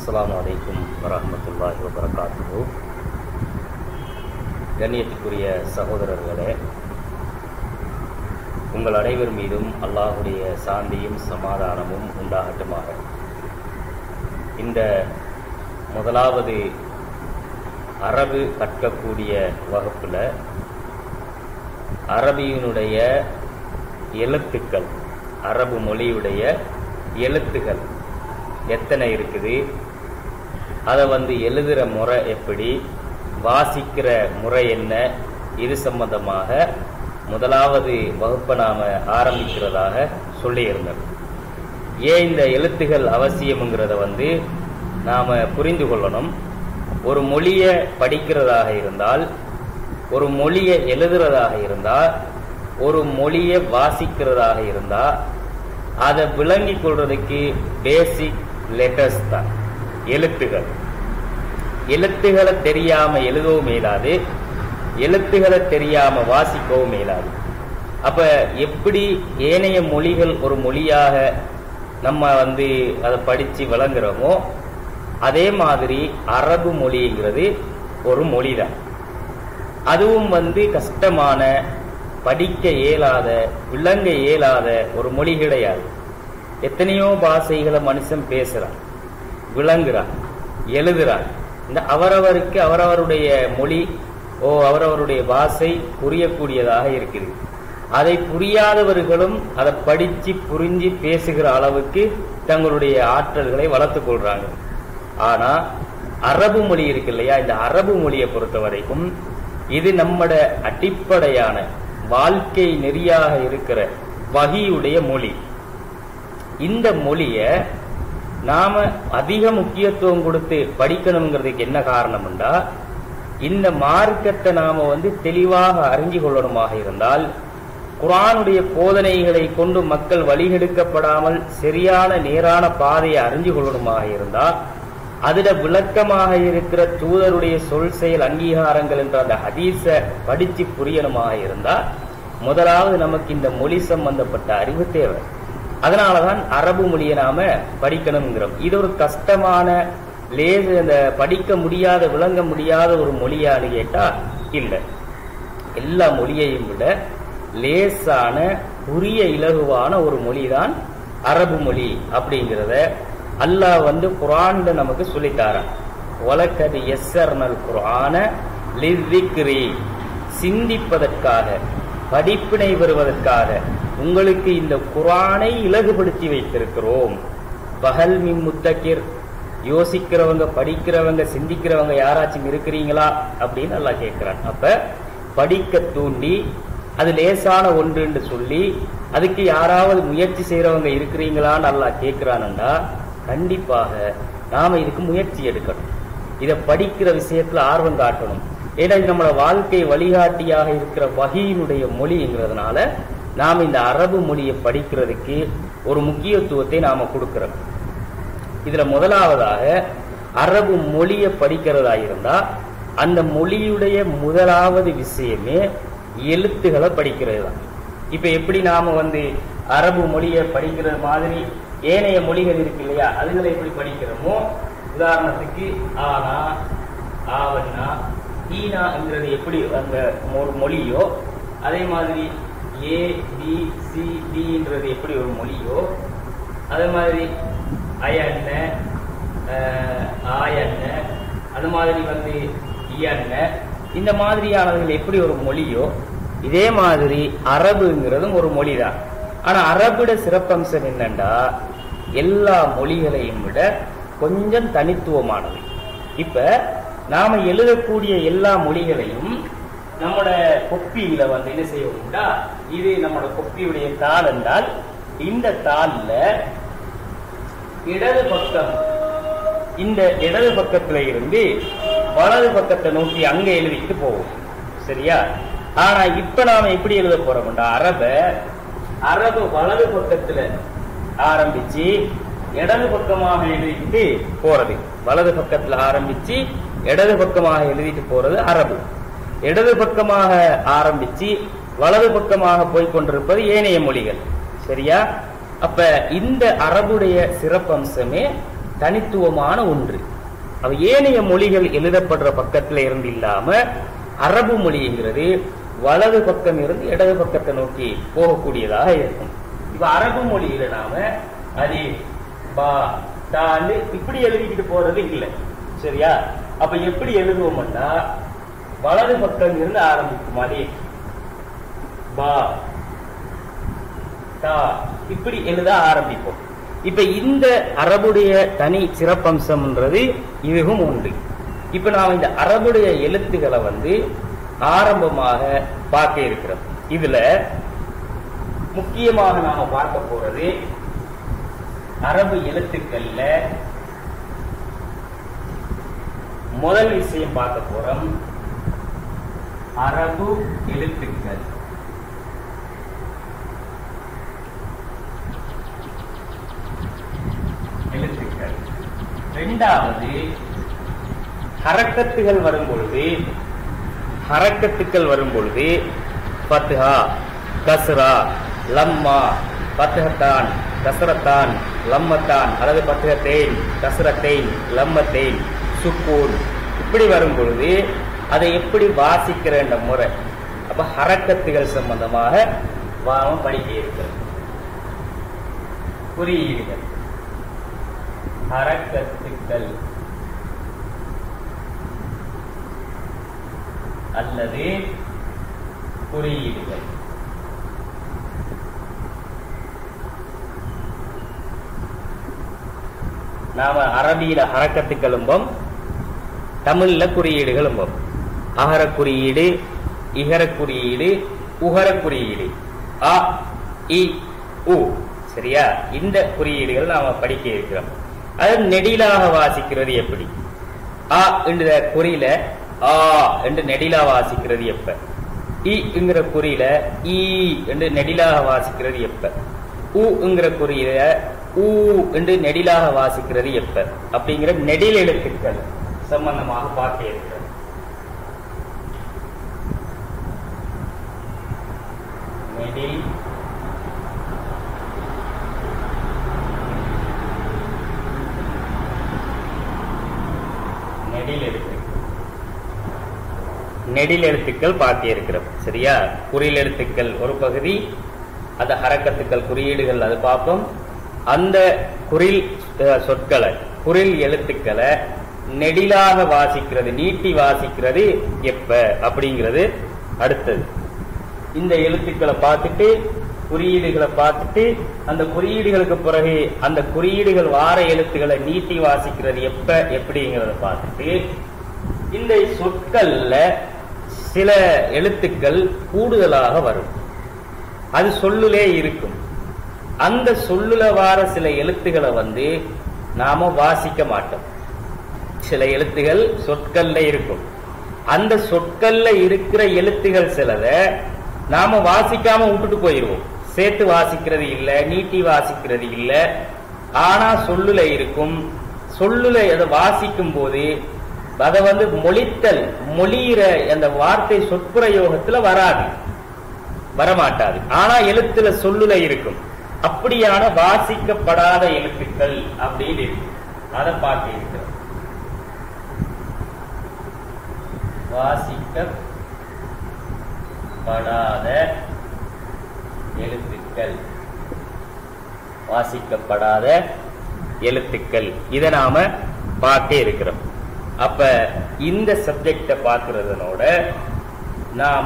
அஸ்ஸலாமு அலைக்கும் வரஹ்மத்துல்லாஹி வபரகாத்துஹு கண்ணியத்துக்குரிய சகோதரர்களே உங்கள் அனைவர் மீதும் அல்லாஹுடைய சாந்தியும் சமாதானமும் உண்டாகட்டுமாக இந்த முதலாவது அரபு கற்கக்கூடிய வகுப்புல அரபியினுடைய எழுத்துக்கள் அரபு மொழியுடைய எழுத்துகள் எத்தனை இருக்குது அதை வந்து எழுதுகிற முறை எப்படி வாசிக்கிற முறை என்ன இது சம்பந்தமாக முதலாவது வகுப்பை நாம ஆரம்பிக்கிறதாக சொல்லியிருந்தோம் ஏன் இந்த எழுத்துகள் அவசியம்ங்கிறத வந்து நாம புரிந்து கொள்ளணும் ஒரு மொழியை படிக்கிறதாக இருந்தால் ஒரு மொழியை எழுதுறதாக இருந்தால் ஒரு மொழியை வாசிக்கிறதாக இருந்தா அதை விளங்கி கொள்றதுக்கு பேசிக் லெட்டர்ஸ் தான் எழுத்துகள் எழுத்துகளை தெரியாம எழுதவும் மேலாது எழுத்துகளை தெரியாம வாசிக்கவும் மேலாது அப்ப எப்படி ஏனைய மொழிகள் ஒரு மொழியாக நம்ம வந்து அதை படிச்சு விளங்குறோமோ அதே மாதிரி அரபு மொழிங்கிறது ஒரு மொழிதான் அதுவும் வந்து கஷ்டமான படிக்க இயலாத விளங்க இயலாத ஒரு மொழி கிடையாது எத்தனையோ பாஷைகளை மனுஷன் பேசுறான் விளங்குறான் எழுதுறான் இந்த அவரவருக்கு அவரவருடைய மொழி ஓ அவரவருடைய பாஷை புரியக்கூடியதாக இருக்குது அதை புரியாதவர்களும் அதை படிச்சு புரிஞ்சு பேசுகிற அளவுக்கு தங்களுடைய ஆற்றல்களை வளர்த்துக் கொள்றாங்க ஆனா அரபு மொழி இருக்கு இல்லையா இந்த அரபு மொழியை பொறுத்த வரைக்கும் இது நம்மட அடிப்படையான வாழ்க்கை நெறியாக இருக்கிற வகியுடைய மொழி இந்த மொழிய நாம அதிக முக்கியத்துவம் கொடுத்து படிக்கணுங்கிறதுக்கு என்ன காரணம்டா இந்த மார்க்கத்தை நாம வந்து தெளிவாக அறிஞ்சு கொள்ளணுமாக இருந்தால் குரானுடைய போதனைகளை கொண்டு மக்கள் வழிகெடுக்கப்படாமல் சரியான நேரான பாதையை அறிஞ்சு கொள்ளணுமாக இருந்தால் அதுல விளக்கமாக இருக்கிற தூதருடைய சொல் செயல் அங்கீகாரங்கள் என்ற அந்த ஹதீஸ படிச்சு புரியணுமாக இருந்தா முதலாவது நமக்கு இந்த மொழி சம்பந்தப்பட்ட அறிவு தேவை அதனாலதான் அரபு மொழியை நாம படிக்கணுங்கிறோம் இது ஒரு கஷ்டமான லேசு அந்த படிக்க முடியாத விளங்க முடியாத ஒரு மொழியான்னு கேட்டா இல்லை எல்லா மொழியையும் விட லேசான புரிய இலகுவான ஒரு மொழிதான் அரபு மொழி அப்படிங்கிறத அல்லாஹ் வந்து குரான்ல நமக்கு சொல்லித்தாரான் வழக்கது எஸ்ஸர்னல் குரான லிவ்விக்ரி சிந்திப்பதற்காக படிப்பினை பெறுவதற்காக உங்களுக்கு இந்த குரானை இலகுபடுத்தி வைத்திருக்கிறோம் பகல் மின் முத்தக்கிர் யோசிக்கிறவங்க படிக்கிறவங்க சிந்திக்கிறவங்க யாராச்சும் இருக்கிறீங்களா அப்படின்னு நல்லா கேட்கிறான் அப்ப படிக்க தூண்டி அது லேசான ஒன்றுன்னு சொல்லி அதுக்கு யாராவது முயற்சி செய்யறவங்க இருக்கிறீங்களான்னு நல்லா கேட்கிறான்டா கண்டிப்பாக நாம இதுக்கு முயற்சி எடுக்கணும் இதை படிக்கிற விஷயத்துல ஆர்வம் காட்டணும் ஏன்னா இது நம்மளோட வாழ்க்கை வழிகாட்டியாக இருக்கிற வகையினுடைய மொழிங்கிறதுனால நாம் இந்த அரபு மொழியை படிக்கிறதுக்கு ஒரு முக்கியத்துவத்தை நாம கொடுக்கிறோம் இதுல முதலாவதாக அரபு மொழியை படிக்கிறதா இருந்தா அந்த மொழியுடைய முதலாவது விஷயமே எழுத்துக்களை படிக்கிறது தான் இப்ப எப்படி நாம வந்து அரபு மொழியை படிக்கிறது மாதிரி ஏனைய மொழிகள் இருக்கு இல்லையா அதுகளை எப்படி படிக்கிறோமோ உதாரணத்துக்கு ஆனா ஆவண்ணா ஈனாங்கிறது எப்படி அந்த ஒரு மொழியோ அதே மாதிரி ஏ பி சி டின்றது எப்படி ஒரு மொழியோ அதே மாதிரி அயண்ண ஆயண்ண அது மாதிரி வந்து இயண்ண இந்த மாதிரியானவர்கள் எப்படி ஒரு மொழியோ இதே மாதிரி அரபுங்கிறதும் ஒரு மொழி தான் ஆனா அரபுட சிறப்பம்சம் என்னண்டா எல்லா மொழிகளையும் விட கொஞ்சம் தனித்துவமானது இப்ப நாம எழுதக்கூடிய எல்லா மொழிகளையும் நம்மட கொப்பியில வந்து என்ன செய்வோம்டா இது நம்மளோட கொப்பியுடைய தாள் என்றால் இந்த தாள்ல இடது பக்கம் இந்த இடது பக்கத்துல இருந்து வலது பக்கத்தை நோக்கி அங்க எழுதிக்கிட்டு போவோம் சரியா ஆனா இப்ப நாம எப்படி எழுத போறோம்டா அரப அரபு வலது பக்கத்துல ஆரம்பிச்சு இடது பக்கமாக எழுதிக்கிட்டு போறது வலது பக்கத்துல ஆரம்பிச்சு இடது பக்கமாக எழுதிட்டு போறது அரபு இடது பக்கமாக ஆரம்பிச்சு வலது பக்கமாக போய் கொண்டிருப்பது ஏனைய மொழிகள் சரியா அப்ப இந்த அரபுடைய சிறப்பம்சமே தனித்துவமான ஒன்று அவ ஏனைய மொழிகள் எழுதப்படுற பக்கத்துல இருந்து இல்லாம அரபு மொழிங்கிறது வலது பக்கம் இருந்து இடது பக்கத்தை நோக்கி போகக்கூடியதாக இருக்கும் இப்ப அரபு மொழியில நாம அது பா தான்னு இப்படி எழுதிக்கிட்டு போறது இல்லை சரியா அப்ப எப்படி எழுதுவோம்னா வலது பக்கம் இருந்து ஆரம்பிக்கும் அதே பா தா இப்படி எழுத ஆரம்பிப்போம் இப்ப இந்த அரபுடைய தனி சிறப்பம்சம்ன்றது இதுவும் உண்டு இப்ப நாம் இந்த அரபுடைய எழுத்துக்களை வந்து ஆரம்பமாக பார்க்க இருக்கிறோம் இதுல முக்கியமாக நாம பார்க்க போறது அரபு எழுத்துக்கள்ல முதல் விஷயம் பார்க்க போறோம் அரபு எழுத்துக்கள் எழுத்துக்கள் இரண்டாவது ஹரக்கத்துகள் வரும் பொழுது ஹரக்கத்துக்கள் வரும் பொழுது பத்ஹா கஸ்ரா லம்மா பத்ஹத்தான் கஸ்ரத்தான் லம்மத்தான் அல்லது பத்ஹத்தேன் கஸ்ரத்தேன் லம்மத்தேன் சுக்கூன் இப்படி வரும் பொழுது அதை எப்படி வாசிக்கிற என்ற முறை அப்ப ஹரக்கத்துகள் சம்பந்தமாக வாரம் படிக்க இருக்கிறது குறியீடுகள் ஹரக்கத்துக்கள் அல்லது குறியீடுகள் நாம அரபியில ஹரக்கத்துக்களும்பம் தமிழ்ல குறியீடுகளும்பம் அகர குறியீடு இகர குறியீடு உகர குறியீடு அ இ உ சரியா இந்த குறியீடுகள் நாம படிக்க இருக்கிறோம் அது நெடிலாக வாசிக்கிறது எப்படி ஆ என்ற குறியில ஆ என்று நெடிலா வாசிக்கிறது எப்ப இங்கிற குறியில ஈ என்று நெடிலாக வாசிக்கிறது எப்ப உங்கிற குறியில ஊ என்று நெடிலாக வாசிக்கிறது எப்ப அப்படிங்கிற நெடில் எழுத்துக்கள் சம்பந்தமாக பார்க்க இருக்கிறோம் நெடில் நெடில் எழுத்து நெடில் எழுத்துக்கள் பார்க்க இருக்கிறோம் சரியா குறில் எழுத்துக்கள் ஒரு பகுதி அந்த ஹரக்கத்துக்கள் குறியீடுகள் அது பார்ப்போம் அந்த குறில் அஹ், சொற்களை குறில் எழுத்துக்களை நெடிலாக வாசிக்கிறது நீட்டி வாசிக்கிறது எப்ப அப்படிங்கிறது அடுத்தது இந்த எழுத்துக்களை பார்த்துட்டு குறியீடுகளை பார்த்துட்டு அந்த குறியீடுகளுக்கு பிறகு அந்த குறியீடுகள் வார எழுத்துக்களை நீட்டி வாசிக்கிறது எப்ப எப்படிங்கிறத பார்த்துட்டு இந்த சொற்கள்ல சில எழுத்துக்கள் கூடுதலாக வரும் அது சொல்லுலே இருக்கும் அந்த சொல்லுல வார சில எழுத்துக்களை வந்து நாம வாசிக்க மாட்டோம் சில எழுத்துகள் சொற்கள்ல இருக்கும் அந்த சொற்கள்ல இருக்கிற எழுத்துகள் சிலத நாம வாசிக்காம விட்டுட்டு போயிருவோம் சேர்த்து வாசிக்கிறது இல்ல நீட்டி வாசிக்கிறது இல்ல ஆனா சொல்லுல இருக்கும் சொல்லுல அதை வாசிக்கும் போது அதை வந்து மொழித்தல் மொழியிற அந்த வார்த்தை சொற்பிரயோகத்துல வராது வரமாட்டாது ஆனா எழுத்துல சொல்லுல இருக்கும் அப்படியான வாசிக்கப்படாத எழுத்துக்கள் அப்படின்னு இருக்கு அதை பார்க்க இருக்கிறோம் வாசிக்கப்படாத எழுத்துக்கள் வாசிக்கப்படாத எழுத்துக்கள் இதை நாம பார்க்க இருக்கிறோம் அப்ப இந்த சப்ஜெக்ட பார்க்கறதனோட நாம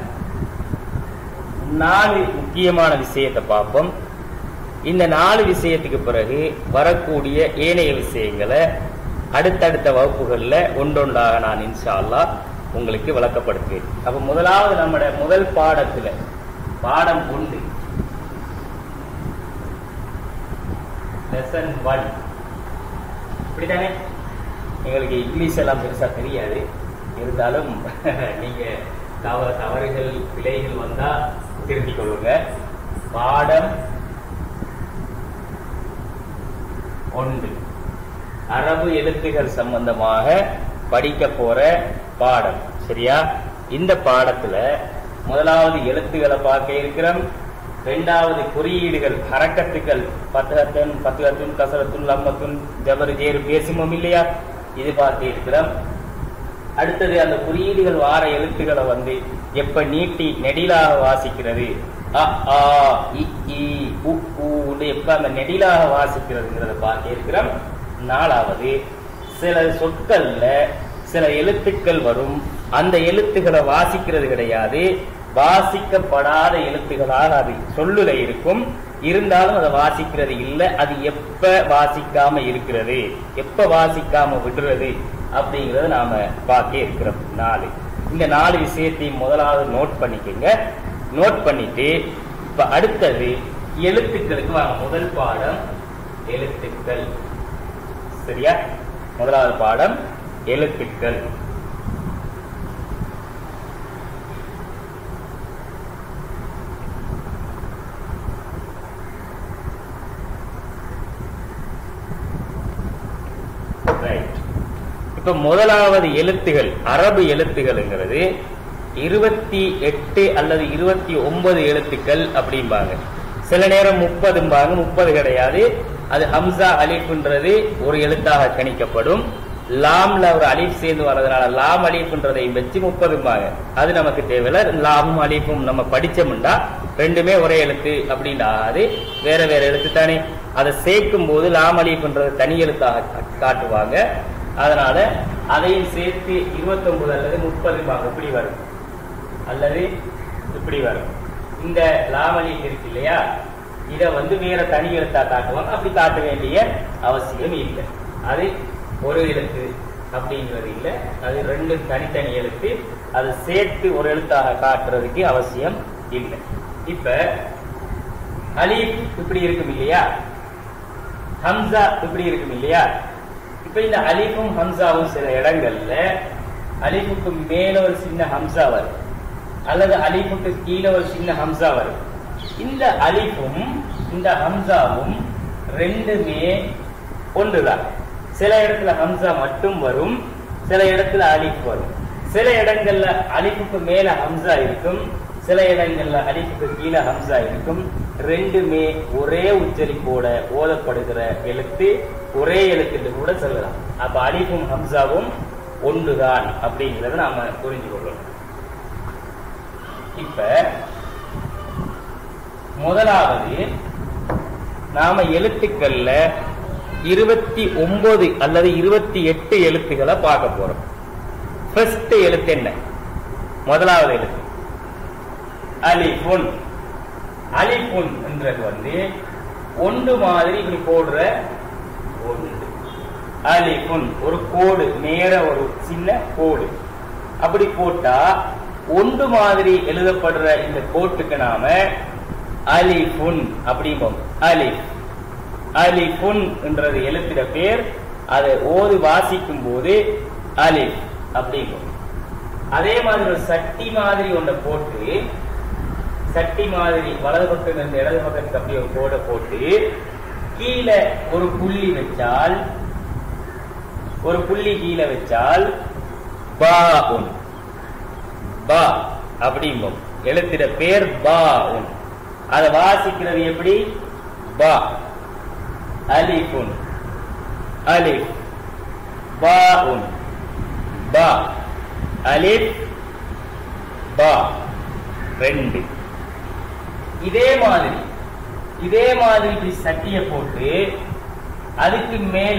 நாலு முக்கியமான விஷயத்தை பார்ப்போம் இந்த நாலு விஷயத்துக்கு பிறகு வரக்கூடிய ஏனைய விஷயங்களை அடுத்தடுத்த வகுப்புகள்ல ஒன்றொன்றாக நான் இன்ஷா அல்லாஹ் உங்களுக்கு விளக்கப்படுத்துவேன் அப்ப முதலாவது நம்மட முதல் பாடத்துல பாடம் ஒன்று லெசன் ஒன் இப்படிதானே எங்களுக்கு இங்கிலீஷ் எல்லாம் பெருசா தெரியாது இருந்தாலும் நீங்க தவ தவறுகள் பிழைகள் வந்தா திருத்திக் கொள்ளுங்க பாடம் ஒன்று அரபு எழுத்துகள் சம்பந்தமாக படிக்க போற பாடம் சரியா இந்த பாடத்துல முதலாவது எழுத்துக்களை பார்க்க இருக்கிறோம் இரண்டாவது குறியீடுகள் ஹரக்கத்துக்கள் பத்தகத்தன் பத்துகத்துன் கசரத்துன் லம்மத்துன் ஜபர் ஜேரு பேசுமம் இல்லையா இது பார்த்து இருக்கிறோம் அடுத்தது அந்த குறியீடுகள் வார எழுத்துக்களை வந்து எப்ப நீட்டி நெடிலாக வாசிக்கிறது அ ஆ இ ஈ உ ஊன்னு எப்ப அந்த நெடிலாக வாசிக்கிறதுங்கிறத பார்த்து இருக்கிறோம் நாலாவது சில சொற்கள்ல சில எழுத்துக்கள் வரும் அந்த எழுத்துக்களை வாசிக்கிறது கிடையாது வாசிக்கப்படாத எழுத்துக்களாக அது சொல்லுல இருக்கும் இருந்தாலும் அதை வாசிக்கிறது இல்லை அது எப்ப வாசிக்காம இருக்கிறது எப்ப வாசிக்காம விடுறது அப்படிங்கறத நாம பார்க்க இருக்கிறோம் நாலு இந்த நாலு விஷயத்தையும் முதலாவது நோட் பண்ணிக்கோங்க நோட் பண்ணிட்டு இப்ப அடுத்தது எழுத்துக்களுக்கு வாங்க முதல் பாடம் எழுத்துக்கள் சரியா முதலாவது பாடம் எழுத்துக்கள் ரைட் இப்ப முதலாவது எழுத்துகள் அரபு எழுத்துகள்ங்கிறது இருபத்தி எட்டு அல்லது இருபத்தி ஒன்பது எழுத்துக்கள் அப்படிம்பாங்க சில நேரம் முப்பதும்பாங்க முப்பது கிடையாது அது ஹம்சா அலிஃப்ன்றது ஒரு எழுத்தாக கணிக்கப்படும் லாம்ல ஒரு அலிஃப் சேர்ந்து வர்றதுனால லாம் அலிஃப்ன்றதையும் வச்சு முப்பதும்பாங்க அது நமக்கு தேவையில்ல லாமும் அலிஃபும் நம்ம படிச்சோம்னா ரெண்டுமே ஒரே எழுத்து அப்படின்னு ஆகாது வேற வேற எழுத்து தானே அதை சேர்க்கும் போது லாம் அலிஃப்ன்றது தனி எழுத்தாக கா- காட்டுவாங்க அதனால அதையும் சேர்த்து 29 அல்லது முப்பது இப்படி வரும் அல்லது இப்படி வரும் இந்த லாமலி இருக்கு இல்லையா இத வந்து வேற தனி எழுத்தா காட்டுவாங்க அப்படி காட்ட வேண்டிய அவசியம் இல்லை அது ஒரு எழுத்து அப்படிங்கிறது இல்லை அது ரெண்டு தனித்தனி எழுத்து அது சேர்த்து ஒரு எழுத்தாக காட்டுறதுக்கு அவசியம் இல்லை இப்ப அலீப் இப்படி இருக்கும் இல்லையா ஹம்சா இப்படி இருக்கும் இல்லையா இப்ப இந்த அலிஃபும் ஹம்சாவும் சில இடங்கள்ல அலிஃபுக்கு மேல ஒரு சின்ன ஹம்சா வரும் அல்லது அலிஃபுக்கு கீழே ஒரு சின்ன ஹம்சா வரும் இந்த அலிஃபும் இந்த ஹம்சாவும் ரெண்டுமே ஒன்றுதான் சில இடத்துல ஹம்சா மட்டும் வரும் சில இடத்துல அலிஃப் வரும் சில இடங்கள்ல அலிஃபுக்கு மேல ஹம்சா இருக்கும் சில இடங்கள்ல அலிஃபுக்கு கீழே ஹம்சா இருக்கும் ரெண்டுமே ஒரே உச்சரிப்போட ஓதப்படுகிற எழுத்து ஒரே எழுத்து கூட சொல்லலாம் அப்ப அலிஃபும் ஹம்சாவும் ஒன்றுதான் அப்படிங்கறத நாம புரிஞ்சு கொள்ளணும் இப்ப முதலாவது நாம எழுத்துக்கள்ல இருபத்தி ஒன்பது அல்லது இருபத்தி எட்டு எழுத்துக்களை பார்க்க போறோம் ஃபர்ஸ்ட் எழுத்து என்ன முதலாவது எழுத்து அலிஃபுன் அலிஃபுன் என்றது வந்து ஒன்று மாதிரி இப்படி போடுற ஒன்று அலிஃபுன் ஒரு கோடு நேர ஒரு சின்ன கோடு அப்படி போட்டா ஒன்று மாதிரி எழுதப்படுற இந்த கோட்டுக்கு நாம அலிஃபுன் அப்படிம்போம் அலிஃப் அலிஃபுன் என்றது எழுத்துட பேர் அதை ஓதி வாசிக்கும் போது அலிஃப் அப்படிம்போம் அதே மாதிரி ஒரு சட்டி மாதிரி ஒன்றை போட்டு சட்டி மாதிரி வலது பக்கம் இருந்து இடது பக்கத்துக்கு அப்படியே ஒரு கோடை போட்டு கீழே ஒரு புள்ளி வச்சால் ஒரு புள்ளி கீழே வச்சால் பா உன் பா அப்படிம்போம் எழுத்திட பேர் பா உன் அதை வாசிக்கிறது எப்படி பா அலிஃபுன் அலிஃப் பா உன் பா அலிஃப் பா ரெண்டு இதே மாதிரி இதே மாதிரி இப்படி சட்டிய போட்டு அதுக்கு மேல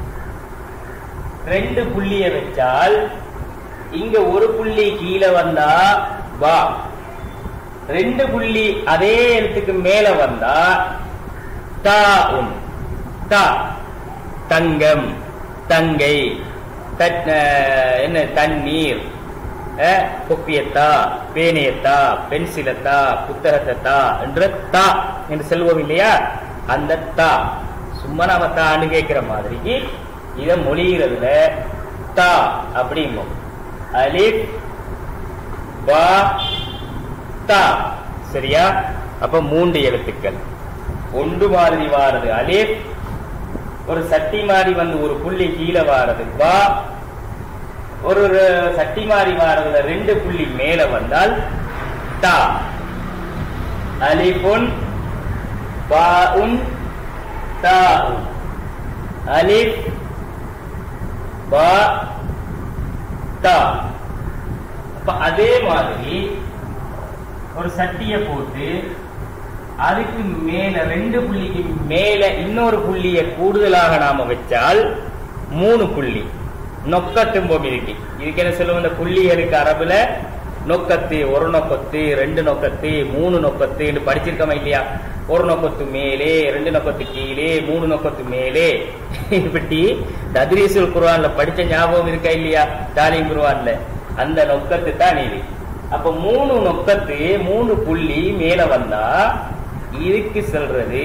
ரெண்டு புள்ளிய வச்சால் இங்க ஒரு புள்ளி கீழே வந்தா வா ரெண்டு புள்ளி அதே எழுத்துக்கு மேல வந்தா தா உன் தா தங்கம் தங்கை தட்- அஹ், என்ன தண்ணீர் அஹ், கொப்பியத்தா பேனையத்தா பென்சிலத்தா புத்தகத்தா என்ற தா என்று செல்வோம் இல்லையா அந்த தா சும்மா நாம தான்னு கேட்கிற மாதிரி இத மொழிகிறதுல தா அப்படிம்போம் அலிப் பா தா சரியா அப்ப மூன்று எழுத்துக்கள் ஒன்று மாதிரி வாரது அலிப் ஒரு சட்டி மாதிரி வந்து ஒரு புள்ளி கீழே வாரது பா ஒரு ர- சட்டி மாதிரி வாரதுல ரெண்டு புள்ளி மேல வந்தால் தா அலிஃபுன் பாஉன் தாஉன் அலிஃப் பா தா அப்ப அதே மாதிரி ஒரு சட்டிய போட்டு அதுக்கு மேல ரெண்டு புள்ளிக்கு மேல இன்னொரு புள்ளிய கூடுதலாக நாம வச்சால் மூணு புள்ளி நொக்கத்தும்போம் இருக்கு இதுக்கு என்ன சொல்லுவோம் இந்த புள்ளிகளுக்கு அரபுல நொக்கத்து ஒரு நொக்கத்து ரெண்டு நொக்கத்து மூணு நொக்கத்து படிச்சிருக்கோமா இல்லையா ஒரு நொக்கத்து மேலே ரெண்டு நொக்கத்து கீழே மூணு நொக்கத்து மேலே இப்படி தத்ரீசுல் குர்ஆன்ல படிச்ச ஞாபகம் இருக்கா இல்லையா தாலீம் குர்ஆன்ல அந்த நொக்கத்து தான் இது அப்ப மூணு நொக்கத்து மூணு புள்ளி மேல வந்தா இதுக்கு சொல்றது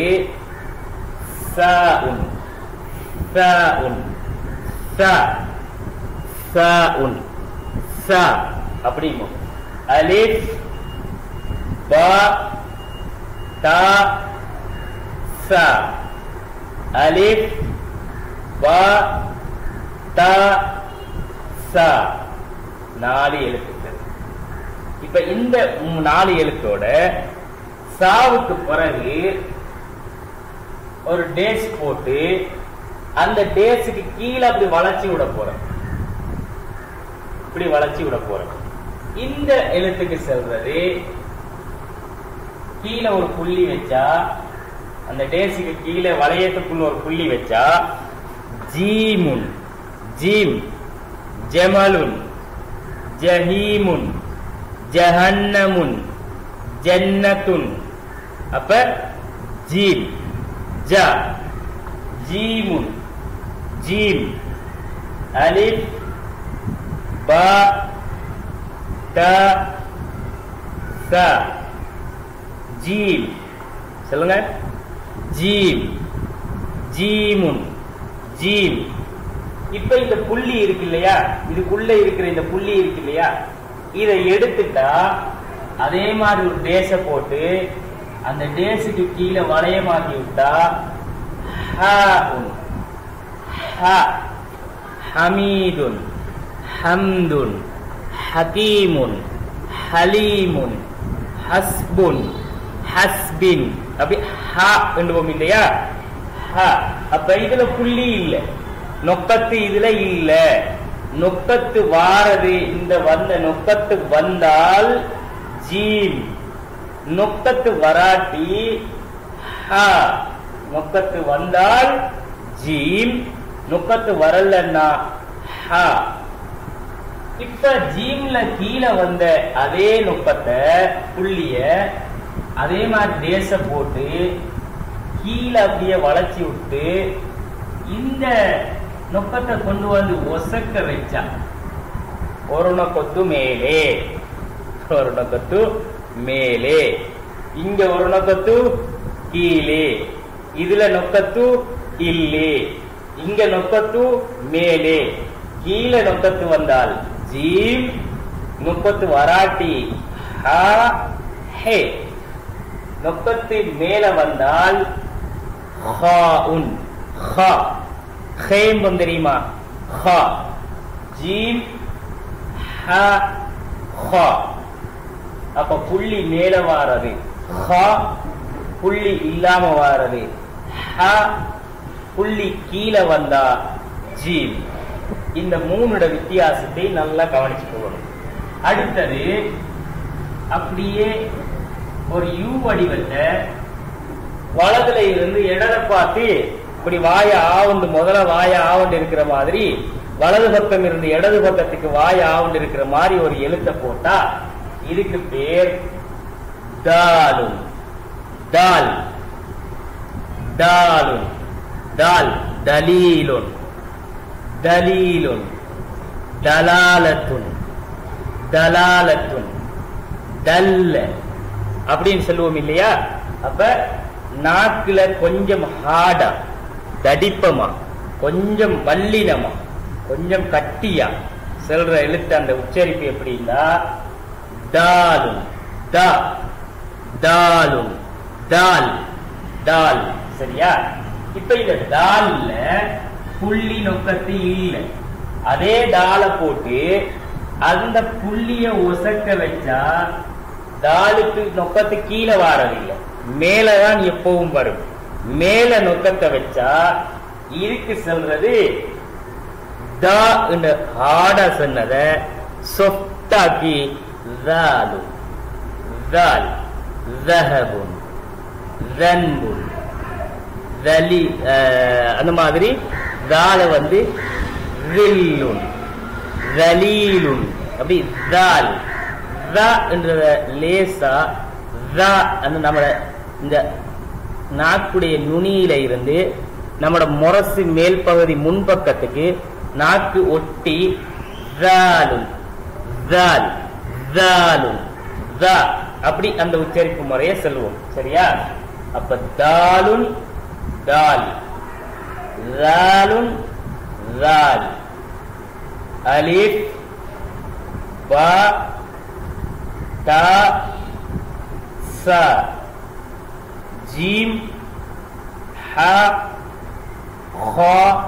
சாஉன் சாஉன் சா சாஉன் சா அப்படிமோ அலிஃப் பா தா சா அலிஃப் பா தா சா நாலு எழுத்துக்கள் இப்ப இந்த மூ- நாலு எழுத்தோட சாவுக்கு பிறகு ஒரு டேஸ் போட்டு அந்த டேஸுக்கு கீழே அப்படி வளைச்சி விட போறோம் இப்படி வளைச்சி விட போறோம் இந்த எழுத்துக்கு செல்றது கீழே ஒரு புள்ளி வச்சா அந்த டேஸுக்கு கீழே வளையத்துக்குள்ள ஒரு புள்ளி வச்சா ஜீமுன் ஜீம் ஜமலுன் ஜஹீமுன் ஜஹன்னமுன் ஜன்னத்துன் அப்ப ஜீம் ஜ ஜீமுன் ஜீம் அலிஃப் பா த ச ஜீம் சொல்லுங்க ஜீம் ஜீமுன் ஜீம் இப்ப இந்த புள்ளி இருக்கு இல்லையா இதுக்குள்ள இருக்கிற இந்த புள்ளி இருக்கு இல்லையா இதை எடுத்துட்டா அதே மாதிரி ஒரு டேஸ போட்டு அந்த டேஸுக்கு கீழே வளையமாக்கி விட்டா ஹாஉன். ஹ ஹமீதுன் ஹம்துன் ஹகீமுன் ஹலீமுன் ஹஸ்புன் ஹஸ்பின் அப்படி ஹ என்றுவோம் இல்லையா ஹ அப்ப இதுல புள்ளி இல்ல நொக்கத்து இதுல இல்ல நொக்கத்து வாரது இந்த வந்த நொக்கத்து வந்தால் ஜீம் நொக்கத்து வராட்டி ஹ நொக்கத்து வந்தால் ஜீம் நொக்கத்து வரலன்னா ஹ இப்ப ஜீம்ல கீழே வந்த அதே நுட்பத்தை புள்ளிய அதே மாதிரி தேச போட்டு கீழே அப்படியே வளைச்சி விட்டு இந்த நுட்பத்தை கொண்டு வந்து ஒசக்க வச்சா ஒரு நொக்கத்து மேலே ஒரு நொக்கத்து மேலே இங்க ஒரு நொக்கத்து கீழே இதுல நொக்கத்து இல்லே இங்க நொக்கத்து மேலே கீழே நொக்கத்து வந்தால் ஜீம் நுப்பத்து வராட்டி ஹா ஹே நொக்கத்து மேல வந்தால் ஹா உன் ஹா ஹேம் தெரியுமா ஹா ஜீம் ஹ ஹா அப்ப புள்ளி மேல வாரது ஹா புள்ளி இல்லாம வாரது ஹ புள்ளி கீழே வந்தா ஜீம் இந்த மூணோட வித்தியாசத்தை நல்லா கவனிச்சு போகணும் அடுத்தது அப்படியே ஒரு யூ வடிவத்தை வலதுல இருந்து இடத பார்த்து இப்படி வாய ஆவுண்டு முதல்ல வாய ஆவுண்டு இருக்கிற மாதிரி வலது பக்கம் இருந்து இடது பக்கத்துக்கு வாய ஆவுண்டு இருக்கிற மாதிரி ஒரு எழுத்தை போட்டா இதுக்கு பேர் தாலும் தால் தாலுன் தால் தலீலுன் தலீலுன் தலாலத்துன் தலாலத்துன் தல்ல அப்படின்னு சொல்லுவோம் இல்லையா அப்ப நாக்குல கொஞ்சம் ஹார்டா தடிப்பமா கொஞ்சம் வல்லினமா கொஞ்சம் கட்டியா செல்ற எழுத்து அந்த உச்சரிப்பு எப்படின்னா தாலுன் தா தாலுன் தால் தால் சரியா இப்ப இந்த தால்ல புள்ளி நொக்கத்து இல்ல அதே தாளை போட்டு அந்த புள்ளிய ஒசக்க வச்சா தாலுக்கு நொக்கத்து கீழே வாரதில்லை மேலதான் எப்பவும் வரும் மேல நொக்கத்தை வச்சா இதுக்கு சொல்றது தா என்ற ஹார்டா சொன்னத சொத்தாக்கி தாலு தால் தஹபுன் தன்புன் தலி அஹ், அந்த மாதிரி தால வந்து வில்லுன் தலீலுன் அப்படி தால் தா என்றத லேசா தா அந்த நம்மட இந்த நாக்குடைய நுனியில இருந்து நம்மட முரசு மேல் பகுதி முன்பக்கத்துக்கு நாக்கு ஒட்டி தாலுன் தால் தாலுன் தா அப்படி அந்த உச்சரிப்பு முறையை சொல்லுவோம் சரியா அப்ப தாலுன் தால் தாலுன் தால் அலிஃப் பா தா சா ஜீம் ஹ خ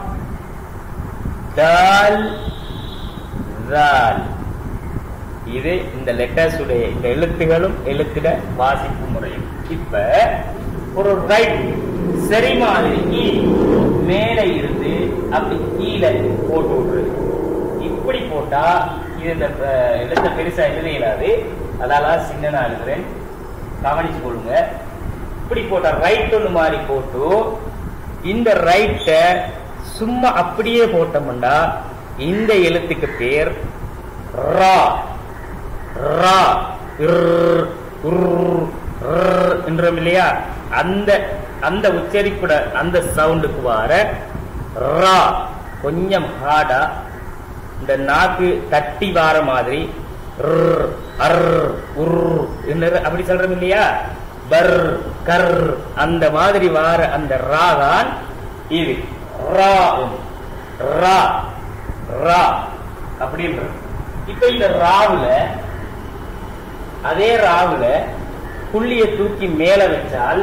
தால் தால் இது இந்த லெட்டர்ஸ் உடைய இந்த எழுத்துகளும் எழுத்துட வாசிப்பு முறையும் இப்ப ஒரு ரைட் சரி மாதிரிக்கு மேல இருந்து அப்படி கீழே போட்டு விடுறது இப்படி போட்டா இது இந்த அஹ், எழுத்த பெருசா எழுத இயலாது அதால சின்னனா எழுதுறேன் கவனிச்சு கொள்ளுங்க இப்படி போட்டா ரைட் ஒன்று மாதிரி போட்டு இந்த ரைட்டை சும்மா அப்படியே போட்டோம்னா இந்த எழுத்துக்கு பேர் ரா ரா இர், உர், ர் என்றோம் இல்லையா அந்த அந்த உச்சரிப்புட அந்த சவுண்டுக்கு வர ரா கொஞ்சம் ஹார்டா இந்த நாக்கு தட்டி வார மாதிரி ர், அர், உர் என்று அப்படி சொல்றோம் இல்லையா பர் கர் அந்த மாதிரி வார அந்த ரா தான் இது ரா ரா ரா அப்படின்றது இப்ப இந்த ராவுல அதே ராவுல புள்ளிய தூக்கி மேல வச்சால்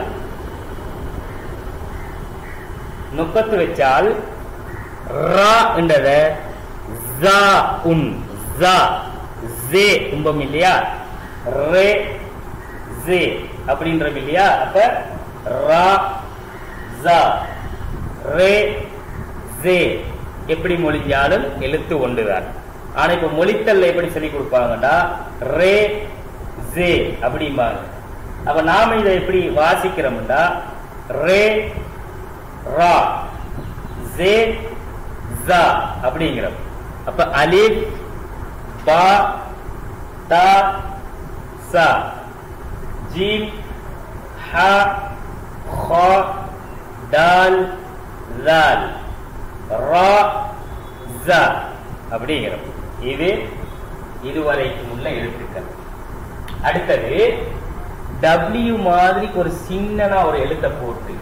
நுக்கத்து வச்சால் ரா என்றத ஜா உன் ஜா ஜே கும்பம் இல்லையா ரே ஜே அப்படின்றது இல்லையா அப்ப ரா ஜா ரே ஜே எப்படி மொழிஞ்சாலும் எழுத்து ஒன்றுதான் ஆனா இப்ப மொழித்தல்ல எப்படி சொல்லி கொடுப்பாங்கன்னா ரே ஜே அப்படிம்பாங்க அப்ப நாம இதை எப்படி வாசிக்கிறோம்னா ரே ரா ஜே ஜா அப்படிங்கிறோம் அப்ப அலிப் பா தா சா ஜீம் ஹ خ தால் லால் ரா ஜ அப்படிங்கிறோம் இது இதுவரைக்கும் உள்ள எழுத்துக்கள் அடுத்தது W மாதிரி ஒரு சின்னனா ஒரு எழுத்தை போட்டு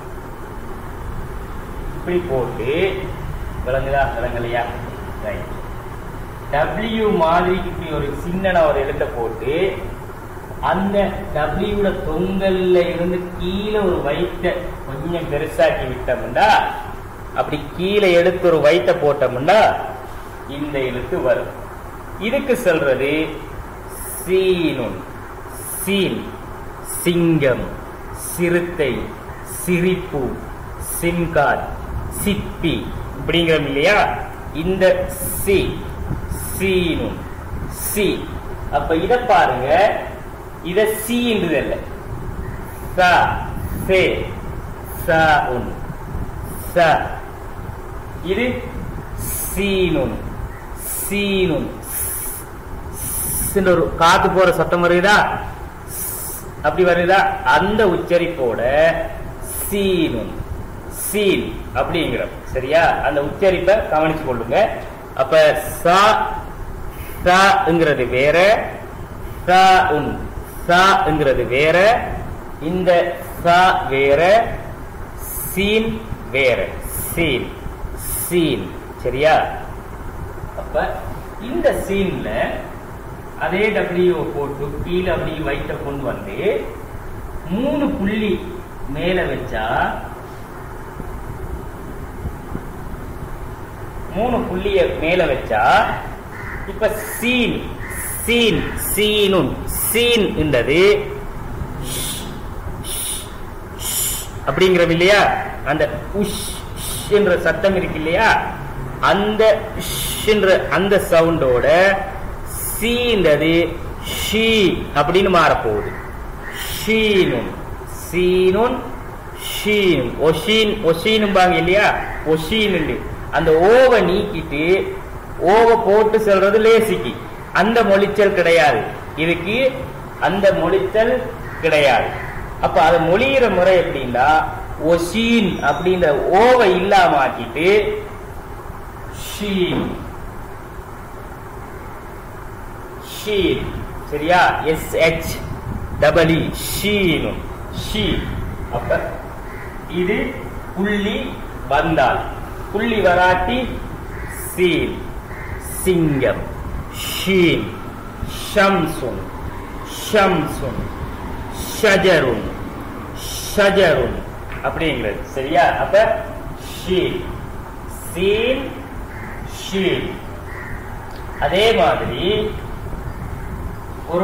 இப்படி போட்டு விளங்குதா விளங்கலையா ரைட் W மாதிரி இப்படி ஒரு சின்னனா ஒரு எழுத்தை போட்டு அந்த டபிள்யூட தொங்கல்ல இருந்து கீழே ஒரு வயிற்ற கொஞ்சம் பெருசாக்கி விட்டோம்னா அப்படி கீழே எடுத்து ஒரு வயிற்ற போட்டோம்னா இந்த எழுத்து வரும் இதுக்கு சொல்றது சீனுன் சீன் சிங்கம் சிறுத்தை சிரிப்பு சிம்காட் சிப்பி இப்படிங்கிறோம் இல்லையா இந்த சி சீனுன் சி அப்ப இத பாருங்க இத சீன்றது இல்ல ச சே ச உன் ச இது சீனுன் சீனுன் ஸ்ன்னு ஒரு காத்து போற சத்தம் வருதா அப்படி வருதா அந்த உச்சரிப்போட சீனுன் சீன் அப்படிங்கிறோம் சரியா அந்த உச்சரிப்பை கவனிச்சு கொள்ளுங்க அப்ப சா சாங்கிறது வேற சா உன் சாங்கிறது வேற இந்த சா வேற சீன் வேற சீன் சீன் சரியா அப்ப இந்த சீன்ல அதே டபிள்யூ போட்டு கீழே அப்படி வைத்த கொண்டு வந்து மூணு புள்ளி மேல வச்சா மூணு புள்ளிய மேல வச்சா இப்ப சீன் சீன் சீனுன் சீன் என்றது அப்படிங்கிறோம் இல்லையா அந்த உஷ் ஷ் என்ற சத்தம் இருக்கு இல்லையா அந்த ஷ் என்ற அந்த சவுண்டோட சீன்றது ஷீ அப்படின்னு மாறப்போகுது ஷீனுன் சீனுன் ஷீனும் ஒஷீன் ஒஷீனும்பாங்க இல்லையா ஒஷீன் அந்த ஓவை நீக்கிட்டு ஓவை போட்டு சொல்றது லேசிக்கு அந்த மொழிச்சல் கிடையாது இதுக்கு அந்த மொழிச்சல் கிடையாது அப்ப அதை மொழியிற முறை எப்படின்னா ஒஷீன் அப்படின்ற ஓவை இல்லாம ஆக்கிட்டு ஷீன் ஷீன் சரியா எஸ் ஹெச் டபுள் இ ஷீனும் ஷீ அப்ப இது புள்ளி வந்தால் புள்ளி வராட்டி சீன் சிங்கம் ஷீன் ஷம்சுன் ஷம்சுன் ஷஜருன் ஷஜருன் அப்படிங்கிறது சரியா அப்ப ஷீன் சீன் ஷீன் அதே மாதிரி ஒரு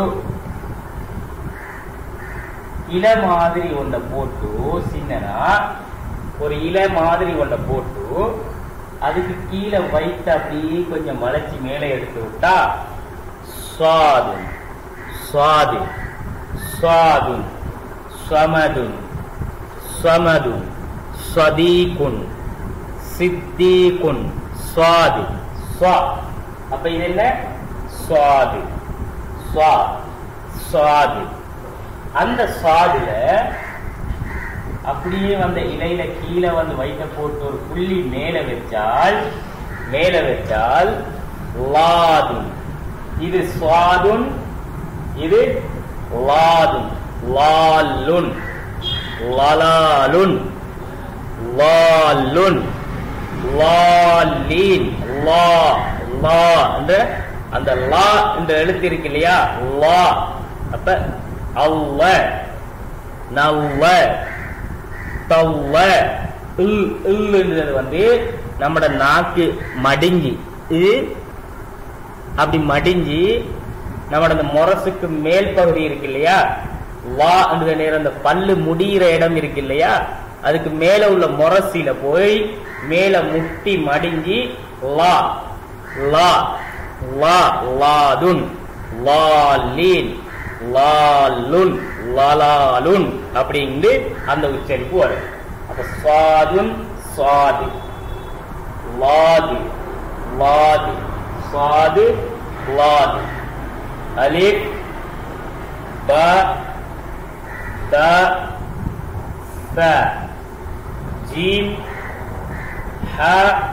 இலை மாதிரி ஒன்றை போட்டு சின்னனா ஒரு இலை மாதிரி ஒன்றை போட்டு அதுக்கு கீழே வைத்து அப்படியே கொஞ்சம் மலைச்சி மேலே எடுத்து விட்டா சுவாதுன் சுவாது சுவாதுன் ஸ்வமதுன் ஸ்வமதுன் ஸ்வதீகுன் சித்தீகுன் சுவாது ஸ்வா அப்ப இது என்ன சுவாது ஸ்வா சுவாது அந்த சாதுல அப்படியே வந்த இலையில கீழே வந்து வைத்த போட்டு ஒரு புள்ளி மேல வச்சால் மேல வச்சால் லாதுன் இது சுவாதுன் இது லாதுன் லாலுன் லலாலுன் லாலுன் லாலீன் லா லா என்ற அந்த லா என்ற எழுத்து இருக்கு இல்லையா லா அப்ப அல்ல நல்ல தவ்வ இல் இல்லுன்றது வந்து நம்மட நாக்கு மடிஞ்சி இது அப்படி மடிஞ்சி நம்மட அந்த முரசுக்கு மேல் பகுதி இருக்கு இல்லையா வா என்ற நேரம் அந்த பல்லு முடிகிற இடம் இருக்கு இல்லையா அதுக்கு மேல உள்ள முரசில போய் மேல முட்டி மடிஞ்சி லா லா லா லாதுன் லாலீன் லாலுன் லலாலுன் அப்படிங்கு அந்த உச்சரிப்பு வரும் அப்ப சுவாதுன் சுவாது லாது லாது சுவாது லாது அலிப் ப த ச ஜீம் ஹ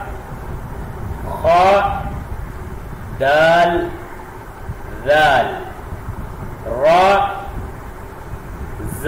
خ دال ذال را ز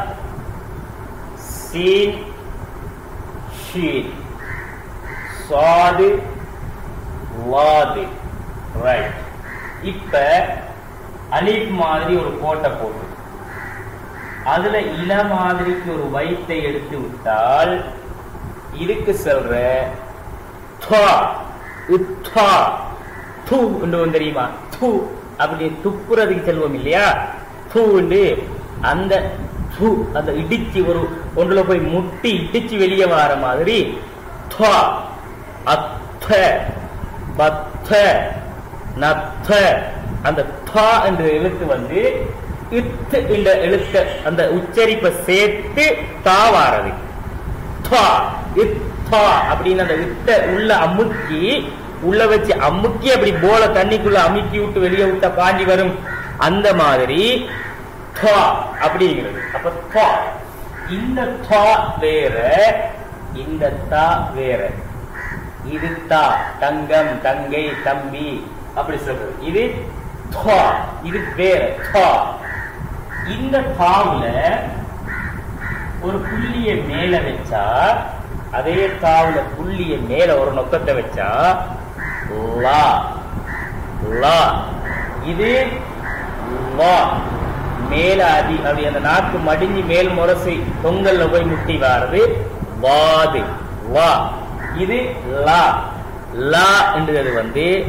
سين ஷீன் சாது லாது ரைட் இப்ப அலிப் மாதிரி ஒரு கோட்டை போட்டு அதுல இல மாதிரிக்கு ஒரு வயிற்றை எடுத்து விட்டால் இதுக்கு சொல்ற துவா, உத்வா, து என்று ஒன்று தெரியுமா து அப்படி துப்புறதுக்கு செல்வோம் இல்லையா து என்று அந்த து அந்த இடிச்சு ஒரு ஒன்றுல போய் முட்டி இடிச்சு வெளியே வர மாதிரி துவா, அத்த பத்த நத்த அந்த தா என்ற எழுத்து வந்து இத்து என்ற எழுத்த அந்த உச்சரிப்பை சேர்த்து தா வாரது துவா, இத்வா அப்படின்னு அந்த இத்த உள்ள அமுக்கி உள்ள வச்சு அமுக்கி அப்படி போல தண்ணிக்குள்ள அமுக்கி விட்டு வெளியே விட்ட பாஞ்சி வரும் அந்த மாதிரி துவா அப்படிங்கிறது அப்ப துவா இந்த துவா வேற இந்த தா வேற இது தா தங்கம் தங்கை தம்பி அப்படி சொல்றது இது துவா இது வேற துவா இந்த தாவுல ஒரு புள்ளிய மேல வச்சா அதே தாவுல புள்ளிய மேல ஒரு நொக்கத்தை வச்சா லா லா இது வா மேல அடி அப்படி அந்த நாக்கு மடிஞ்சு மேல் முரசு தொங்கல்ல போய் முட்டி வாரது வாது வா இது லா லா என்றது வந்து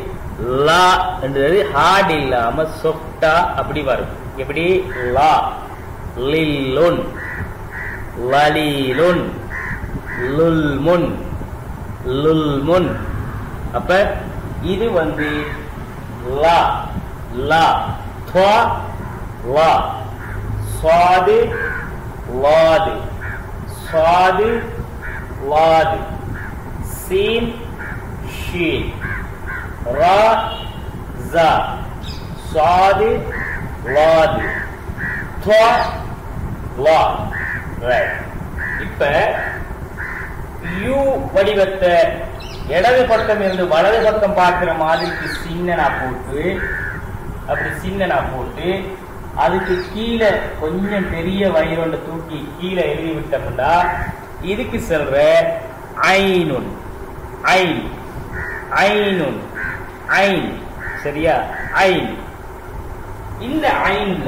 லா என்றது ஹார்ட் இல்லாம சொஃப்டா அப்படி வரும் எப்படி லா லில்லுன் லலீலுன் லுல்முன் லுல்முன் அப்ப இது வந்து லா லா துவா லா சுவாது லாது சுவாது லாது சீன் ஷீன் ரா ஜா சுவாது லாது துவா லா ரைட் இப்ப யூ வடிவத்தை இடது பக்கம் இருந்து வலது பக்கம் பார்க்கிற மாதிரிக்கு சின்னனா போட்டு அப்படி சின்னனா போட்டு அதுக்கு கீழே கொஞ்சம் பெரிய வயிறொண்டு தூக்கி கீழே எழுதி விட்டோம்னா இதுக்கு சொல்ற ஐனுன் ஐன் ஐனுன் ஐன் சரியா ஐன் இந்த ஐன்ல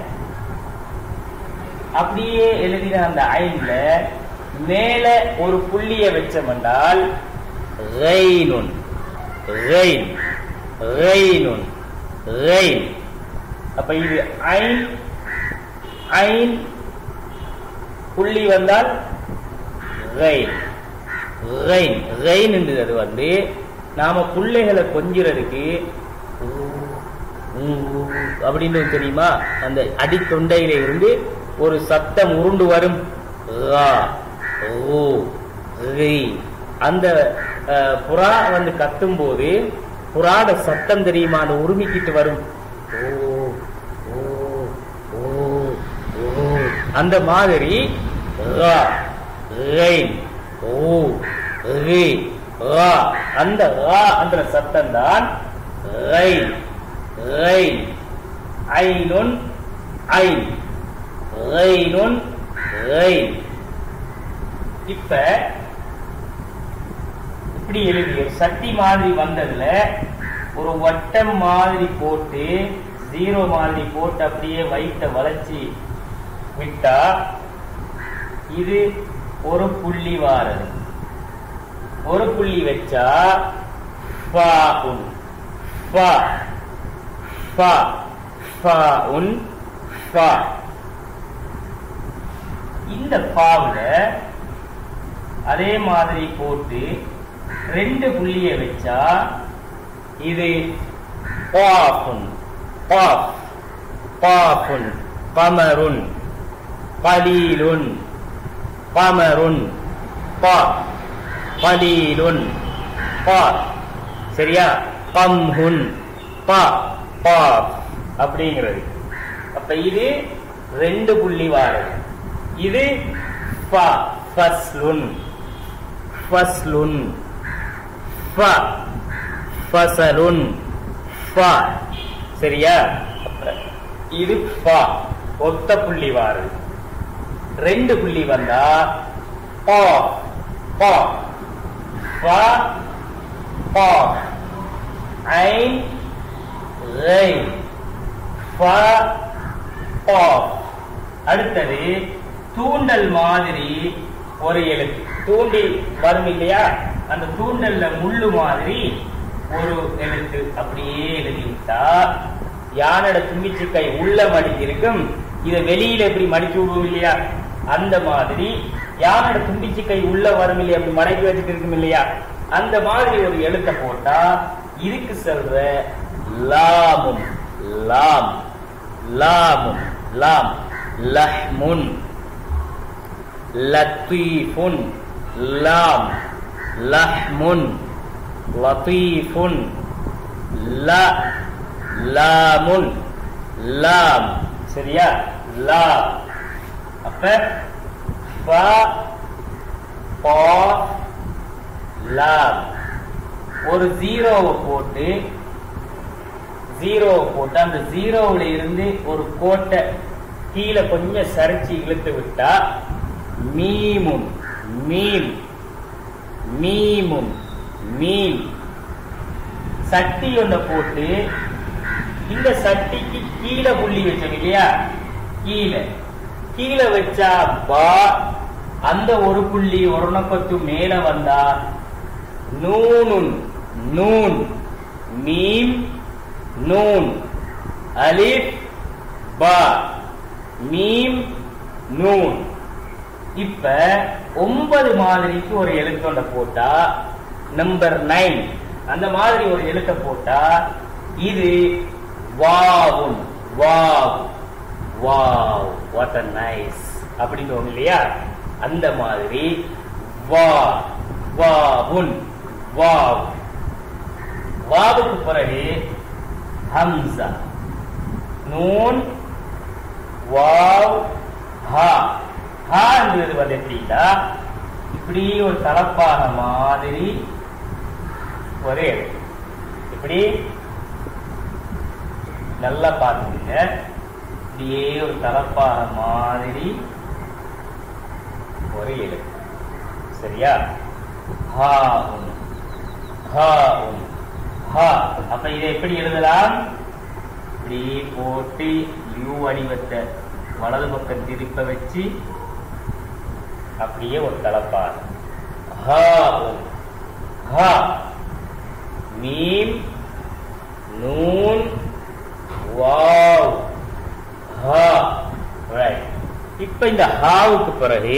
அப்படியே எழுதின அந்த ஐன்ல மேல ஒரு புள்ளிய வச்சோம்னால் ரெயினுன் ரெயின் ரெயினுன் ரெயின் அப்ப இது ஐன் ஐன் புள்ளி வந்தால் ரெயின் ரெயின் ரெயின் அது வந்து நாம பிள்ளைகளை கொஞ்சிறதுக்கு அப்படின்னு தெரியுமா அந்த அடித்தொண்டையில இருந்து ஒரு சத்தம் உருண்டு வரும் ரா, ரூ, ரி. அந்த அஹ், புறா வந்து கத்தும் போது புறாட சத்தம் தெரியுமா அந்த உருமிக்கிட்டு வரும் ஓ, ஓ, ஓ, ஓ. அந்த மாதிரி ரா, ரெயின், ஓ, ரி, ரா. அந்த ரா அந்த சத்தம் தான் ரெயின் ரெயின் ஐனுன் ஐன் ரெயினுன் ரெயின் இப்ப இப்படி எழுதி ஒரு சட்டி மாதிரி வந்ததுல ஒரு வட்டம் மாதிரி போட்டு ஜீரோ மாதிரி போட்டு அப்படியே வயிற்ற வளைச்சி விட்டா இது ஒரு புள்ளி வாரது ஒரு புள்ளி வச்சா ஃபா உன் ஃபா ஃபா ஃபா உன் ஃபா இந்த பாவுல அதே மாதிரி போட்டு ரெண்டு புள்ளிய வச்சா இது பாஃபுன் பாஃப் பாஃபுன் பமருன் பலீலுன் பமருன் பா பலீலுன் பா சரியா பம்ஹுன் பா பா அப்படிங்கிறது அப்ப இது ரெண்டு புள்ளி வாரது இது ஃப ஃபஸ்லுன் ஃபஸ்லுன் ஃப ஃபசலுன் ஃப சரியா இது ஃப ஒத்த புள்ளி வாரது ரெண்டு புள்ளி வந்தா பா பா ஃப பா ஐன் ரெயின் ஃப பா அடுத்தது தூண்டல் மாதிரி ஒரு எழுத்து தூண்டி வரும் இல்லையா அந்த தூண்டல்ல முள்ளு மாதிரி ஒரு எழுத்து அப்படியே எழுதிவிட்டா யானோட தும்பிச்சு கை உள்ள மடிச்சு இருக்கும் இதை வெளியில எப்படி மடிச்சு விடுவோம் இல்லையா அந்த மாதிரி யானோட தும்பிச்சு கை உள்ள வரும் இல்லையா அப்படி மடக்கி வச்சுட்டு இருக்கும் இல்லையா அந்த மாதிரி ஒரு எழுத்தை போட்டா இதுக்கு சொல்ற லாமும் லாம் லாமும் லாம் லஹ்முன் லத்தீஃபுன் லாம் லஹ்முன் லத்தீஃபுன் ல லாமுன் லாம் சரியா லா அப்ப ஃப பா லாம் ஒரு ஜீரோவை போட்டு ஜீரோவை போட்டு அந்த ஜீரோவுல இருந்து ஒரு கோட்டை கீழே கொஞ்சம் சரிச்சு இழுத்து விட்டா மீமும் மீம் மீமும் மீம் சட்டி ஒன்ன போட்டு இந்த சட்டிக்கு கீழே புள்ளி வச்சோம் இல்லையா கீழே கீழே வச்சா பா அந்த ஒரு புள்ளி ஒரு நொக்கத்து மேல வந்தா நூனுன் நூன் மீம் நூன் அலிஃப் பா மீம் நூன் இப்ப ஒன்பது மாதிரிக்கு ஒரு எழுத்தொண்ட போட்டா நம்பர் நைன் அந்த மாதிரி ஒரு எழுத்த போட்டா இது வாவும் wow wow what a nice அப்படின்னு தோணும் இல்லையா அந்த மாதிரி வா வாவுன் வாவ் வாவுக்கு பிறகு ஹம்சா நூன் வாவ் ஹா ஹான்றது வந்து எப்படின்னா இப்படி ஒரு தலப்பாக மாதிரி ஒரு எழுத்து. இப்படி நல்லா பார்த்துங்க இப்படியே ஒரு தலப்பாக மாதிரி ஒரு எழுத்து சரியா ஹா உம் ஹா உம் ஹா அப்ப இதை எப்படி எழுதலாம் இப்படி போட்டு யூ வடிவத்தை வலது பக்கம் திருப்ப வச்சு அப்படியே ஒரு தலப்பார் ஹா உம் ஹா மீம் நூன் வாவ் ஹா ரைட் இப்ப இந்த ஹாவுக்கு பிறகு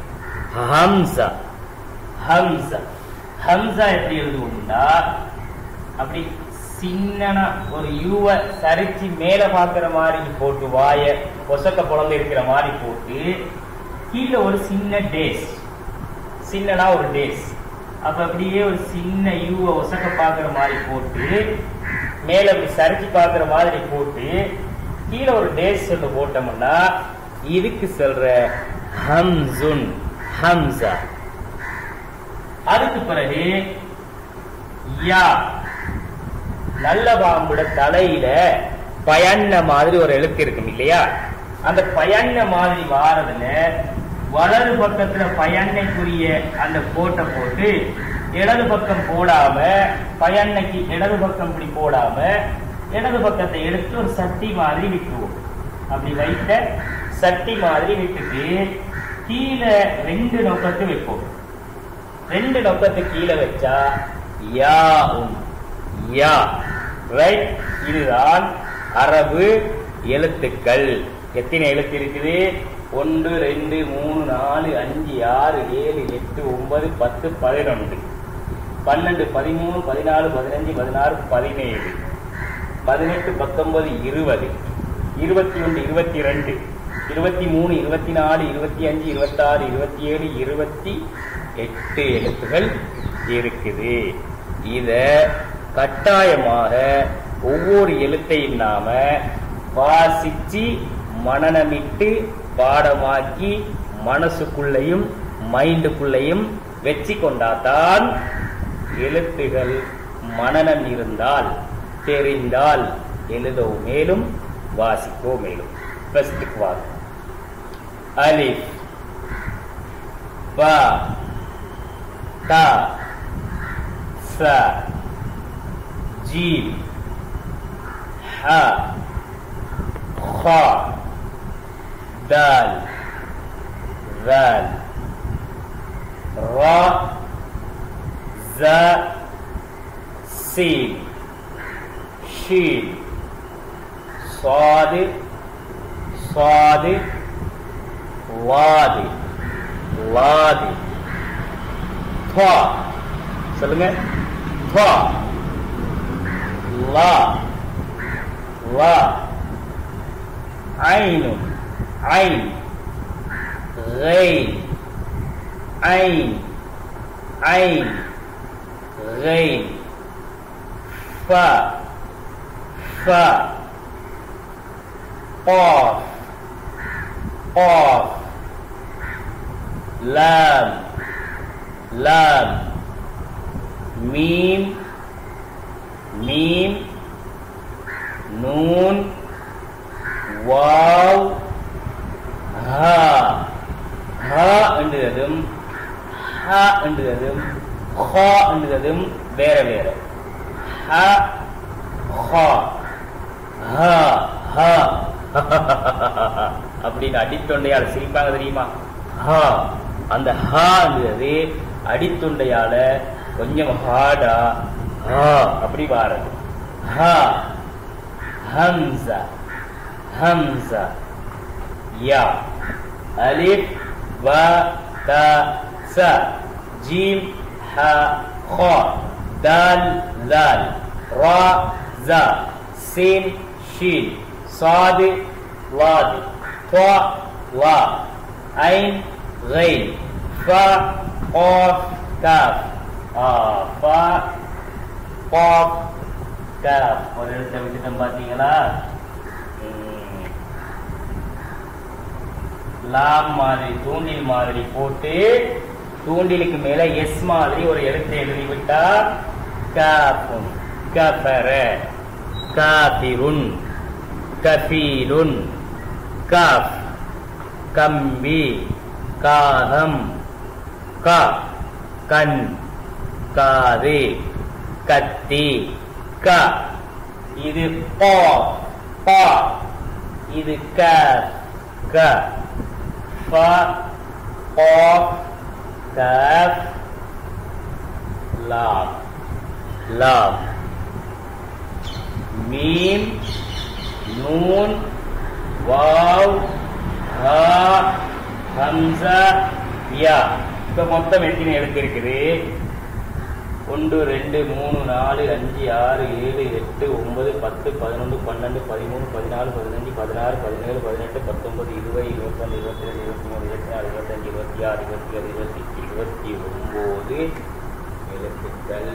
ஹம்சா ஹம்சா ஹம்சா எப்படி எழுதுவோம்னா அப்படி சின்னனா ஒரு யூவ சரிச்சு மேல பாக்குற மாதிரி போட்டு வாய பொசக்க குழந்தை இருக்கிற மாதிரி போட்டு கீழே ஒரு சின்ன டேஸ் சின்னனா ஒரு டேஸ் அப்ப அப்படியே ஒரு சின்ன யூவை ஒசக்க பாக்குற மாதிரி போட்டு மேல அப்படி சரிச்சு பாக்குற மாதிரி போட்டு கீழே ஒரு டேஸ் சொல்லி போட்டோம்னா இதுக்கு சொல்ற ஹம்சுன் ஹம்சா அதுக்கு பிறகு யா நல்ல பாம்போட தலையில பயன்ன மாதிரி ஒரு எழுத்து இருக்கும் இல்லையா அந்த பயன்ன மாதிரி வாரதுல வலது பக்கத்துல பயன்னைக்குரிய அந்த கோட்டை போட்டு இடது பக்கம் போடாம பயன்னைக்கு இடது பக்கம் இப்படி போடாம இடது பக்கத்தை எடுத்து ஒரு சட்டி மாதிரி விட்டுருவோம் அப்படி வைத்த சட்டி மாதிரி விட்டுட்டு கீழே ரெண்டு நோக்கத்தை வைப்போம் ரெண்டு நோக்கத்தை கீழே வச்சா யா உம் யா ரைட் இதுதான் அரபு எழுத்துக்கள் எத்தனை எழுத்து இருக்குது ஒன்று ரெண்டு மூணு நாலு அஞ்சு ஆறு ஏழு எட்டு ஒன்பது பத்து பதினொன்று பன்னெண்டு பதிமூணு பதினாலு பதினஞ்சு பதினாறு பதினேழு பதினெட்டு பத்தொன்பது இருபது இருபத்தி ஒன்று இருபத்தி ரெண்டு இருபத்தி மூணு இருபத்தி நாலு இருபத்தி அஞ்சு இருபத்தாறு இருபத்தி ஏழு இருபத்தி எட்டு எழுத்துகள் இருக்குது இத கட்டாயமாக ஒவ்வொரு எழுத்தையும் நாம வாசிச்சு மனநமிட்டு பாடமாக்கி மனசுக்குள்ளையும் மைண்டுக்குள்ளையும் வச்சு கொண்டாதான் எழுத்துகள் மனநம் இருந்தால் தெரிந்தால் எழுதவோ மேலும் வாசிக்கோ மேலும் ஃபர்ஸ்டுக்கு வாங்க அலிஃப் பா தா ச ஜீம் ஹ خا دال ذال را زا سين شين صاد صاد லாது லாது துவா சொல்லுங்க துவா லா லா ஐனு ஐன் غين عين عين غين فاء فاء قاف قاف لام لام ميم ميم نون واو ها ها என்றதும் ஹ என்றதும் ஹ என்றதும் வேற வேற ஹ ஹ ஹ ஹ அப்படின்னு அடித்தொண்டையால் சிரிப்பாங்க தெரியுமா ஹா அந்த ஹாங்கிறது அடித்தொண்டையால கொஞ்சம் ஹார்டா ஹா அப்படி வாரது ஹா ஹம்சா ஹம்சா யா அலிஃப் ப த ச ஜீம் ஹ خ دال ذال را زا سين شين صاد ضاد طاء وا عين غين فاء قاف كاف آه فاء قاف كاف ஒரு எழுத்தை விட்டுட்டோம் பாத்தீங்களா ம். லாம் மாதிரி தூண்டில் மாதிரி போட்டு தூண்டிலுக்கு மேல எஸ் மாதிரி ஒரு எழுத்தை எழுதி விட்டா காஃபுன் கஃபர காபிருன் கஃபீலுன் காஃப் கம்பி காகம் கா கண் காது கத்தி க இது பா பா இது க க ஃப قاف كاف لام لام ميم نون واو ஹா ஹம்சா யா இப்போ மொத்தம் எத்தனை எழுத்து இருக்குது ஒன்று ரெண்டு மூணு நாலு அஞ்சு ஆறு ஏழு எட்டு ஒன்பது பத்து பதினொன்று பன்னெண்டு பதிமூணு பதினாலு பதினஞ்சு பதினாறு பதினேழு பதினெட்டு பத்தொன்பது இருபது இருபத்தொன்று இருபத்தி ரெண்டு இருபத்தி மூணு இருபத்தி நாலு இருபத்தஞ்சு இருபத்தி ஆறு இருபத்தி ஏழு இருபத்தி எட்டு இருபத்தி ஒன்பது எழுத்துக்கள்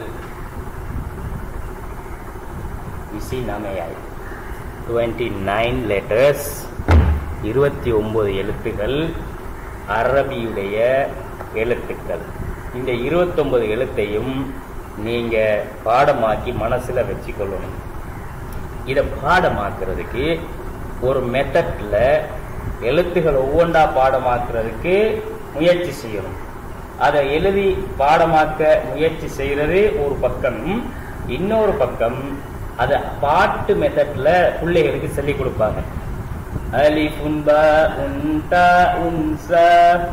விசி நமையாய் டுவெண்ட்டி நைன் லெட்டர்ஸ் இருபத்தி ஒன்பது எழுத்துக்கள் அரபியுடைய எழுத்துக்கள் இந்த இருபத்தொன்பது எழுத்தையும் நீங்க பாடமாக்கி மனசுல வச்சுக்கொள்ளணும் இதை பாடமாக்குறதுக்கு ஒரு மெத்தட்ல எழுத்துகள் ஒவ்வொன்றா பாடமாக்குறதுக்கு முயற்சி செய்யணும் அதை எழுதி பாடமாக்க முயற்சி செய்யறது ஒரு பக்கம் இன்னொரு பக்கம் அதை பாட்டு மெத்தட்ல பிள்ளைகளுக்கு சொல்லிக் கொடுப்பாங்க அலிஃபுன் பாஉன் தாஉன் சா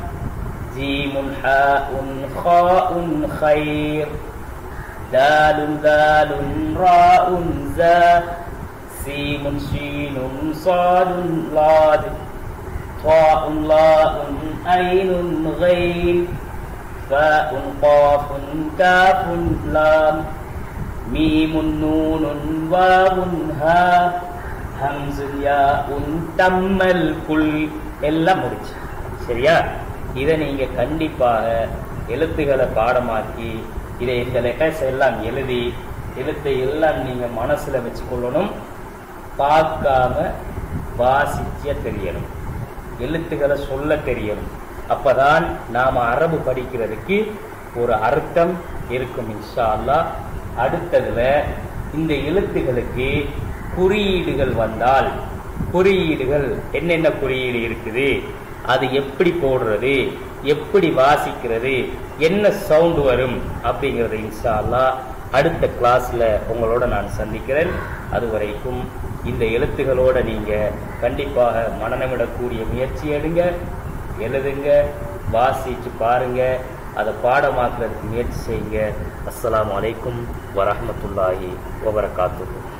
ஜீமுன் ஹாஉன் ஹாஉன் خير دال ذال راء زا سين شين صاد ضاد طاء لاء عين غين فاء قاف كاف لام ميم نون واو ها ஹம்ஸ் யா உன் தம்மல் குல் எல்லாம் முடிச்சு சரியா இதை நீங்க கண்டிப்பாக எழுத்துக்களை பாடமாக்கி இதை இந்த லெட்டர்ஸ் எல்லாம் எழுதி எழுத்தை எல்லாம் நீங்க மனசுல வச்சுக்கொள்ளணும் பார்க்காம வாசிக்க தெரியணும் எழுத்துக்களை சொல்ல தெரியணும் அப்பதான் நாம அரபு படிக்கிறதுக்கு ஒரு அர்த்தம் இருக்கும் இன்ஷா அல்லாஹ் அடுத்ததுல இந்த எழுத்துகளுக்கு குறியீடுகள் வந்தால் குறியீடுகள் என்னென்ன குறியீடு இருக்குது அது எப்படி போடுறது எப்படி வாசிக்கிறது என்ன சவுண்ட் வரும் அப்படிங்கறது இன்ஷா அல்லாஹ் அடுத்த கிளாஸ்ல உங்களோட நான் சந்திக்கிறேன் அது வரைக்கும் இந்த எழுத்துகளோட நீங்க கண்டிப்பாக மனநமிடக்கூடிய முயற்சி எடுங்க எழுதுங்க வாசிச்சு பாருங்க அதை பாடமாக்குறதுக்கு முயற்சி செய்யுங்க அஸ்ஸலாமு அலைக்கும் வரஹ்மத்துல்லாஹி வபரகாத்துஹு